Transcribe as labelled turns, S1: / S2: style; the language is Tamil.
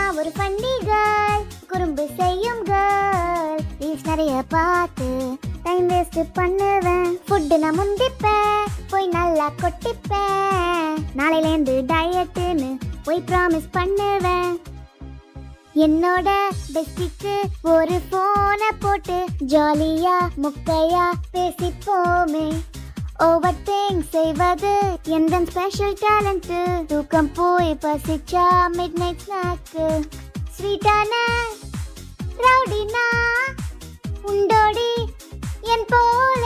S1: நான் ஒரு ஃபன்னி கேர்ள் குறும்பு செய்யும் கேர்ள் ரீல்ஸ் நிறைய பார்த்து டைம் வேஸ்ட் பண்ணுவேன் ஃபுட்டு நான் முந்திப்பேன் போய் நல்லா கொட்டிப்பேன் நாளையிலேருந்து டயட்டுன்னு போய் ப்ராமிஸ் பண்ணுவேன் என்னோட பெஸ்டிக்கு ஒரு போனை போட்டு ஜாலியா முக்கையா பேசிப்போமே ஓவர் திங் செய்வது எந்த ஸ்பெஷல் டேலண்ட் தூக்கம் போய் பசிச்சா மிட் நைட் ஸ்நாக்கு ஸ்வீட்டான ரவுடினா உண்டோடி என் போல்